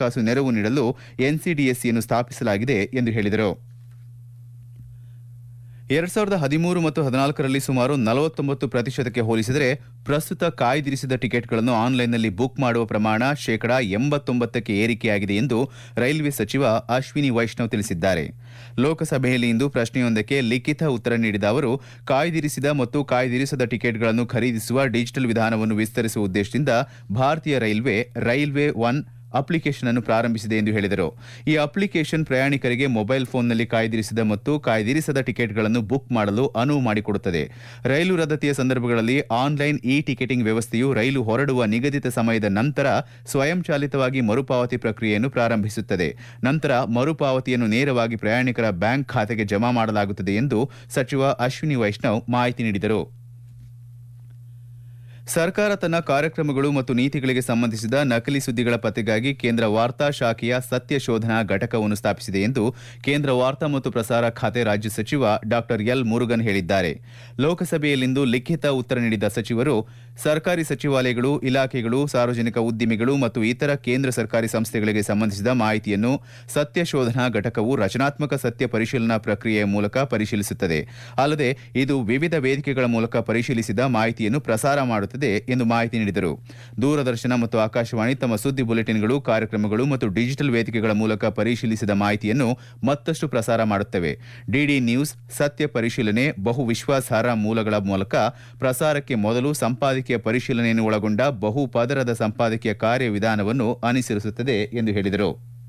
ಹಣಕಾಸು ನೆರವು ನೀಡಲು ಎನ್ಸಿಡಿಎಸ್ಸಿಯನ್ನು ಸ್ಥಾಪಿಸಲಾಗಿದೆ ಎಂದು ಹೇಳಿದರು ಎರಡ್ ಸಾವಿರದ ಹದಿಮೂರು ಮತ್ತು ಹದಿನಾಲ್ಕರಲ್ಲಿ ಸುಮಾರು ನಲವತ್ತೊಂಬತ್ತು ಪ್ರತಿಶತಕ್ಕೆ ಹೋಲಿಸಿದರೆ ಪ್ರಸ್ತುತ ಕಾಯ್ದಿರಿಸಿದ ಟಿಕೆಟ್ಗಳನ್ನು ಆನ್ಲೈನ್ನಲ್ಲಿ ಬುಕ್ ಮಾಡುವ ಪ್ರಮಾಣ ಶೇಕಡಾ ಎಂಬತ್ತೊಂಬತ್ತಕ್ಕೆ ಏರಿಕೆಯಾಗಿದೆ ಎಂದು ರೈಲ್ವೆ ಸಚಿವ ಅಶ್ವಿನಿ ವೈಷ್ಣವ್ ತಿಳಿಸಿದ್ದಾರೆ ಲೋಕಸಭೆಯಲ್ಲಿ ಇಂದು ಪ್ರಶ್ನೆಯೊಂದಕ್ಕೆ ಲಿಖಿತ ಉತ್ತರ ನೀಡಿದ ಅವರು ಕಾಯ್ದಿರಿಸಿದ ಮತ್ತು ಕಾಯ್ದಿರಿಸದ ಟಿಕೆಟ್ಗಳನ್ನು ಖರೀದಿಸುವ ಡಿಜಿಟಲ್ ವಿಧಾನವನ್ನು ವಿಸ್ತರಿಸುವ ಉದ್ದೇಶದಿಂದ ಭಾರತೀಯ ರೈಲ್ವೆ ರೈಲ್ವೆ ಒನ್ ಅಪ್ಲಿಕೇಶನ್ ಅನ್ನು ಪ್ರಾರಂಭಿಸಿದೆ ಎಂದು ಹೇಳಿದರು ಈ ಅಪ್ಲಿಕೇಶನ್ ಪ್ರಯಾಣಿಕರಿಗೆ ಮೊಬೈಲ್ ಫೋನ್ನಲ್ಲಿ ಕಾಯ್ದಿರಿಸಿದ ಮತ್ತು ಕಾಯ್ದಿರಿಸದ ಟಿಕೆಟ್ಗಳನ್ನು ಬುಕ್ ಮಾಡಲು ಅನುವು ಮಾಡಿಕೊಡುತ್ತದೆ ರೈಲು ರದ್ದತಿಯ ಸಂದರ್ಭಗಳಲ್ಲಿ ಆನ್ಲೈನ್ ಇ ಟಿಕೆಟಿಂಗ್ ವ್ಯವಸ್ಥೆಯು ರೈಲು ಹೊರಡುವ ನಿಗದಿತ ಸಮಯದ ನಂತರ ಸ್ವಯಂಚಾಲಿತವಾಗಿ ಮರುಪಾವತಿ ಪ್ರಕ್ರಿಯೆಯನ್ನು ಪ್ರಾರಂಭಿಸುತ್ತದೆ ನಂತರ ಮರುಪಾವತಿಯನ್ನು ನೇರವಾಗಿ ಪ್ರಯಾಣಿಕರ ಬ್ಯಾಂಕ್ ಖಾತೆಗೆ ಜಮಾ ಮಾಡಲಾಗುತ್ತದೆ ಎಂದು ಸಚಿವ ಅಶ್ವಿನಿ ವೈಷ್ಣವ್ ಮಾಹಿತಿ ನೀಡಿದರು ಸರ್ಕಾರ ತನ್ನ ಕಾರ್ಯಕ್ರಮಗಳು ಮತ್ತು ನೀತಿಗಳಿಗೆ ಸಂಬಂಧಿಸಿದ ನಕಲಿ ಸುದ್ದಿಗಳ ಪತ್ತೆಗಾಗಿ ಕೇಂದ್ರ ವಾರ್ತಾ ಶಾಖೆಯ ಸತ್ಯ ಶೋಧನಾ ಘಟಕವನ್ನು ಸ್ಥಾಪಿಸಿದೆ ಎಂದು ಕೇಂದ್ರ ವಾರ್ತಾ ಮತ್ತು ಪ್ರಸಾರ ಖಾತೆ ರಾಜ್ಯ ಸಚಿವ ಡಾ ಎಲ್ ಮುರುಗನ್ ಹೇಳಿದ್ದಾರೆ ಲೋಕಸಭೆಯಲ್ಲಿಂದು ಲಿಖಿತ ಉತ್ತರ ನೀಡಿದ ಸಚಿವರು ಸರ್ಕಾರಿ ಸಚಿವಾಲಯಗಳು ಇಲಾಖೆಗಳು ಸಾರ್ವಜನಿಕ ಉದ್ದಿಮೆಗಳು ಮತ್ತು ಇತರ ಕೇಂದ್ರ ಸರ್ಕಾರಿ ಸಂಸ್ಥೆಗಳಿಗೆ ಸಂಬಂಧಿಸಿದ ಮಾಹಿತಿಯನ್ನು ಸತ್ಯ ಶೋಧನಾ ಘಟಕವು ರಚನಾತ್ಮಕ ಸತ್ಯ ಪರಿಶೀಲನಾ ಪ್ರಕ್ರಿಯೆಯ ಮೂಲಕ ಪರಿಶೀಲಿಸುತ್ತದೆ ಅಲ್ಲದೆ ಇದು ವಿವಿಧ ವೇದಿಕೆಗಳ ಮೂಲಕ ಪರಿಶೀಲಿಸಿದ ಮಾಹಿತಿಯನ್ನು ಪ್ರಸಾರ ಮಾಡುತ್ತದೆ ಎಂದು ಮಾಹಿತಿ ನೀಡಿದರು ದೂರದರ್ಶನ ಮತ್ತು ಆಕಾಶವಾಣಿ ತಮ್ಮ ಸುದ್ದಿ ಬುಲೆಟಿನ್ಗಳು ಕಾರ್ಯಕ್ರಮಗಳು ಮತ್ತು ಡಿಜಿಟಲ್ ವೇದಿಕೆಗಳ ಮೂಲಕ ಪರಿಶೀಲಿಸಿದ ಮಾಹಿತಿಯನ್ನು ಮತ್ತಷ್ಟು ಪ್ರಸಾರ ಮಾಡುತ್ತವೆ ಡಿಡಿ ನ್ಯೂಸ್ ಸತ್ಯ ಪರಿಶೀಲನೆ ಬಹು ವಿಶ್ವಾಸಾರ್ಹ ಮೂಲಗಳ ಮೂಲಕ ಪ್ರಸಾರಕ್ಕೆ ಮೊದಲು ಸಂಪಾದಕೀಯ ಪರಿಶೀಲನೆಯನ್ನು ಒಳಗೊಂಡ ಬಹು ಪದರದ ಸಂಪಾದಕೀಯ ಕಾರ್ಯವಿಧಾನವನ್ನು ಅನುಸರಿಸುತ್ತದೆ ಎಂದು ಹೇಳಿದರು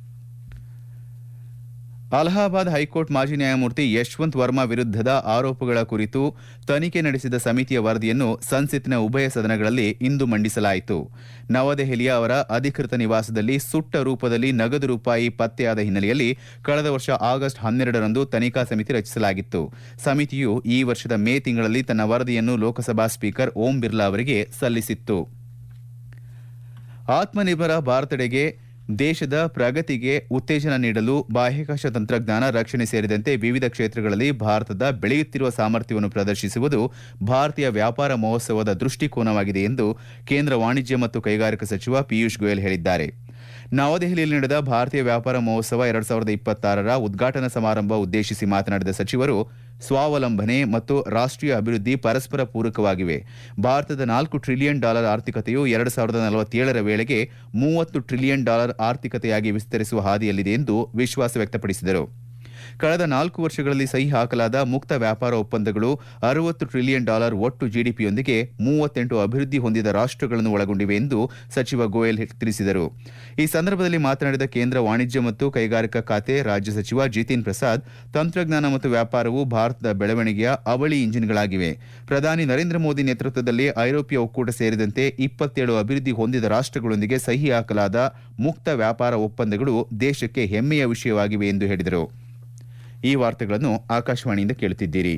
ಅಲಹಾಬಾದ್ ಹೈಕೋರ್ಟ್ ಮಾಜಿ ನ್ಯಾಯಮೂರ್ತಿ ಯಶವಂತ್ ವರ್ಮಾ ವಿರುದ್ಧದ ಆರೋಪಗಳ ಕುರಿತು ತನಿಖೆ ನಡೆಸಿದ ಸಮಿತಿಯ ವರದಿಯನ್ನು ಸಂಸತ್ತಿನ ಉಭಯ ಸದನಗಳಲ್ಲಿ ಇಂದು ಮಂಡಿಸಲಾಯಿತು ನವದೆಹಲಿಯ ಅವರ ಅಧಿಕೃತ ನಿವಾಸದಲ್ಲಿ ಸುಟ್ಟ ರೂಪದಲ್ಲಿ ನಗದು ರೂಪಾಯಿ ಪತ್ತೆಯಾದ ಹಿನ್ನೆಲೆಯಲ್ಲಿ ಕಳೆದ ವರ್ಷ ಆಗಸ್ಟ್ ಹನ್ನೆರಡರಂದು ತನಿಖಾ ಸಮಿತಿ ರಚಿಸಲಾಗಿತ್ತು ಸಮಿತಿಯು ಈ ವರ್ಷದ ಮೇ ತಿಂಗಳಲ್ಲಿ ತನ್ನ ವರದಿಯನ್ನು ಲೋಕಸಭಾ ಸ್ಪೀಕರ್ ಓಂ ಬಿರ್ಲಾ ಅವರಿಗೆ ಸಲ್ಲಿಸಿತ್ತು ಆತ್ಮನಿರ್ಭರ ಭಾರತಡೆಗೆ ದೇಶದ ಪ್ರಗತಿಗೆ ಉತ್ತೇಜನ ನೀಡಲು ಬಾಹ್ಯಾಕಾಶ ತಂತ್ರಜ್ಞಾನ ರಕ್ಷಣೆ ಸೇರಿದಂತೆ ವಿವಿಧ ಕ್ಷೇತ್ರಗಳಲ್ಲಿ ಭಾರತದ ಬೆಳೆಯುತ್ತಿರುವ ಸಾಮರ್ಥ್ಯವನ್ನು ಪ್ರದರ್ಶಿಸುವುದು ಭಾರತೀಯ ವ್ಯಾಪಾರ ಮಹೋತ್ಸವದ ದೃಷ್ಟಿಕೋನವಾಗಿದೆ ಎಂದು ಕೇಂದ್ರ ವಾಣಿಜ್ಯ ಮತ್ತು ಕೈಗಾರಿಕಾ ಸಚಿವ ಪಿಯೂಷ್ ಗೋಯಲ್ ಹೇಳಿದ್ದಾರೆ ನವದೆಹಲಿಯಲ್ಲಿ ನಡೆದ ಭಾರತೀಯ ವ್ಯಾಪಾರ ಮಹೋತ್ಸವ ಎರಡ್ ಸಾವಿರದ ಇಪ್ಪತ್ತಾರರ ಉದ್ಘಾಟನಾ ಸಮಾರಂಭ ಉದ್ದೇಶಿಸಿ ಮಾತನಾಡಿದ ಸಚಿವರು ಸ್ವಾವಲಂಬನೆ ಮತ್ತು ರಾಷ್ಟೀಯ ಅಭಿವೃದ್ಧಿ ಪರಸ್ಪರ ಪೂರಕವಾಗಿವೆ ಭಾರತದ ನಾಲ್ಕು ಟ್ರಿಲಿಯನ್ ಡಾಲರ್ ಆರ್ಥಿಕತೆಯು ಎರಡು ಸಾವಿರದ ನಲವತ್ತೇಳರ ವೇಳೆಗೆ ಮೂವತ್ತು ಟ್ರಿಲಿಯನ್ ಡಾಲರ್ ಆರ್ಥಿಕತೆಯಾಗಿ ವಿಸ್ತರಿಸುವ ಹಾದಿಯಲ್ಲಿದೆ ಎಂದು ವಿಶ್ವಾಸ ವ್ಯಕ್ತಪಡಿಸಿದರು ಕಳೆದ ನಾಲ್ಕು ವರ್ಷಗಳಲ್ಲಿ ಸಹಿ ಹಾಕಲಾದ ಮುಕ್ತ ವ್ಯಾಪಾರ ಒಪ್ಪಂದಗಳು ಅರವತ್ತು ಟ್ರಿಲಿಯನ್ ಡಾಲರ್ ಒಟ್ಟು ಜಿಡಿಪಿಯೊಂದಿಗೆ ಮೂವತ್ತೆಂಟು ಅಭಿವೃದ್ಧಿ ಹೊಂದಿದ ರಾಷ್ಟಗಳನ್ನು ಒಳಗೊಂಡಿವೆ ಎಂದು ಸಚಿವ ಗೋಯಲ್ ತಿಳಿಸಿದರು ಈ ಸಂದರ್ಭದಲ್ಲಿ ಮಾತನಾಡಿದ ಕೇಂದ್ರ ವಾಣಿಜ್ಯ ಮತ್ತು ಕೈಗಾರಿಕಾ ಖಾತೆ ರಾಜ್ಯ ಸಚಿವ ಜಿತಿನ್ ಪ್ರಸಾದ್ ತಂತ್ರಜ್ಞಾನ ಮತ್ತು ವ್ಯಾಪಾರವು ಭಾರತದ ಬೆಳವಣಿಗೆಯ ಅವಳಿ ಇಂಜಿನ್ಗಳಾಗಿವೆ ಪ್ರಧಾನಿ ನರೇಂದ್ರ ಮೋದಿ ನೇತೃತ್ವದಲ್ಲಿ ಐರೋಪ್ಯ ಒಕ್ಕೂಟ ಸೇರಿದಂತೆ ಇಪ್ಪತ್ತೇಳು ಅಭಿವೃದ್ಧಿ ಹೊಂದಿದ ರಾಷ್ಟಗಳೊಂದಿಗೆ ಸಹಿ ಹಾಕಲಾದ ಮುಕ್ತ ವ್ಯಾಪಾರ ಒಪ್ಪಂದಗಳು ದೇಶಕ್ಕೆ ಹೆಮ್ಮೆಯ ವಿಷಯವಾಗಿವೆ ಎಂದು ಹೇಳಿದರು ಈ ವಾರ್ತೆಗಳನ್ನು ಆಕಾಶವಾಣಿಯಿಂದ ಕೇಳುತ್ತಿದ್ದೀರಿ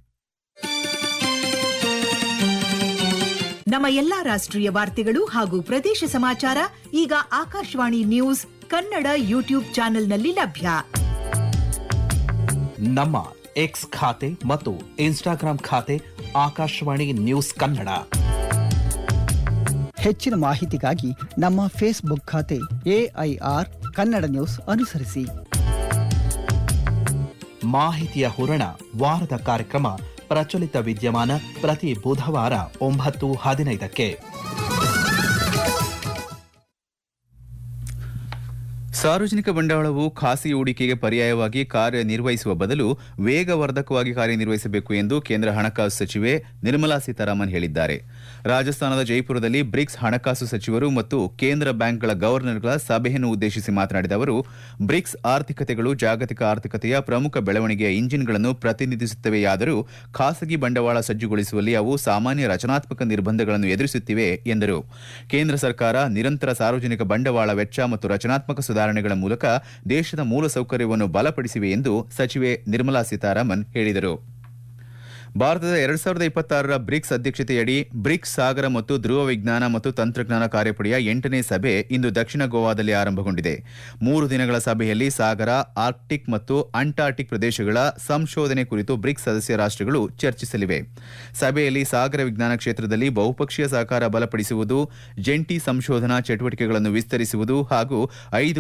ನಮ್ಮ ಎಲ್ಲಾ ರಾಷ್ಟ್ರೀಯ ವಾರ್ತೆಗಳು ಹಾಗೂ ಪ್ರದೇಶ ಸಮಾಚಾರ ಈಗ ಆಕಾಶವಾಣಿ ನ್ಯೂಸ್ ಕನ್ನಡ ಯೂಟ್ಯೂಬ್ ಚಾನೆಲ್ನಲ್ಲಿ ಲಭ್ಯ ನಮ್ಮ ಎಕ್ಸ್ ಖಾತೆ ಮತ್ತು ಇನ್ಸ್ಟಾಗ್ರಾಂ ಖಾತೆ ಆಕಾಶವಾಣಿ ನ್ಯೂಸ್ ಕನ್ನಡ ಹೆಚ್ಚಿನ ಮಾಹಿತಿಗಾಗಿ ನಮ್ಮ ಫೇಸ್ಬುಕ್ ಖಾತೆ ಎಐಆರ್ ಕನ್ನಡ ನ್ಯೂಸ್ ಅನುಸರಿಸಿ ಮಾಹಿತಿಯ ಹೂರಣ ವಾರದ ಕಾರ್ಯಕ್ರಮ ಪ್ರಚಲಿತ ವಿದ್ಯಮಾನ ಪ್ರತಿ ಬುಧವಾರ ಒಂಬತ್ತು ಹದಿನೈದಕ್ಕೆ ಸಾರ್ವಜನಿಕ ಬಂಡವಾಳವು ಖಾಸಗಿ ಹೂಡಿಕೆಗೆ ಪರ್ಯಾಯವಾಗಿ ಕಾರ್ಯನಿರ್ವಹಿಸುವ ಬದಲು ವೇಗವರ್ಧಕವಾಗಿ ಕಾರ್ಯನಿರ್ವಹಿಸಬೇಕು ಎಂದು ಕೇಂದ್ರ ಹಣಕಾಸು ಸಚಿವೆ ನಿರ್ಮಲಾ ಸೀತಾರಾಮನ್ ಹೇಳಿದ್ದಾರೆ ರಾಜಸ್ಥಾನದ ಜೈಪುರದಲ್ಲಿ ಬ್ರಿಕ್ಸ್ ಹಣಕಾಸು ಸಚಿವರು ಮತ್ತು ಕೇಂದ್ರ ಬ್ಯಾಂಕ್ಗಳ ಗವರ್ನರ್ಗಳ ಸಭೆಯನ್ನು ಉದ್ದೇಶಿಸಿ ಮಾತನಾಡಿದ ಅವರು ಬ್ರಿಕ್ಸ್ ಆರ್ಥಿಕತೆಗಳು ಜಾಗತಿಕ ಆರ್ಥಿಕತೆಯ ಪ್ರಮುಖ ಬೆಳವಣಿಗೆಯ ಇಂಜಿನ್ಗಳನ್ನು ಪ್ರತಿನಿಧಿಸುತ್ತವೆಯಾದರೂ ಖಾಸಗಿ ಬಂಡವಾಳ ಸಜ್ಜುಗೊಳಿಸುವಲ್ಲಿ ಅವು ಸಾಮಾನ್ಯ ರಚನಾತ್ಮಕ ನಿರ್ಬಂಧಗಳನ್ನು ಎದುರಿಸುತ್ತಿವೆ ಎಂದರು ಕೇಂದ್ರ ಸರ್ಕಾರ ನಿರಂತರ ಸಾರ್ವಜನಿಕ ಬಂಡವಾಳ ವೆಚ್ಚ ಮತ್ತು ರಚನಾತ್ಮಕ ಸುಧಾರಣೆಗಳ ಮೂಲಕ ದೇಶದ ಮೂಲಸೌಕರ್ಯವನ್ನು ಬಲಪಡಿಸಿವೆ ಎಂದು ಸಚಿವೆ ನಿರ್ಮಲಾ ಸೀತಾರಾಮನ್ ಹೇಳಿದರು ಭಾರತದ ಎರಡ್ ಸಾವಿರದ ಇಪ್ಪತ್ತಾರರ ಬ್ರಿಕ್ಸ್ ಅಧ್ಯಕ್ಷತೆಯಡಿ ಬ್ರಿಕ್ಸ್ ಸಾಗರ ಮತ್ತು ಧ್ರುವ ವಿಜ್ಞಾನ ಮತ್ತು ತಂತ್ರಜ್ಞಾನ ಕಾರ್ಯಪಡೆಯ ಎಂಟನೇ ಸಭೆ ಇಂದು ದಕ್ಷಿಣ ಗೋವಾದಲ್ಲಿ ಆರಂಭಗೊಂಡಿದೆ ಮೂರು ದಿನಗಳ ಸಭೆಯಲ್ಲಿ ಸಾಗರ ಆರ್ಕ್ಟಿಕ್ ಮತ್ತು ಅಂಟಾರ್ಟಿಕ್ ಪ್ರದೇಶಗಳ ಸಂಶೋಧನೆ ಕುರಿತು ಬ್ರಿಕ್ಸ್ ಸದಸ್ಯ ರಾಷ್ಟಗಳು ಚರ್ಚಿಸಲಿವೆ ಸಭೆಯಲ್ಲಿ ಸಾಗರ ವಿಜ್ಞಾನ ಕ್ಷೇತ್ರದಲ್ಲಿ ಬಹುಪಕ್ಷೀಯ ಸಹಕಾರ ಬಲಪಡಿಸುವುದು ಜಂಟಿ ಸಂಶೋಧನಾ ಚಟುವಟಿಕೆಗಳನ್ನು ವಿಸ್ತರಿಸುವುದು ಹಾಗೂ ಐದು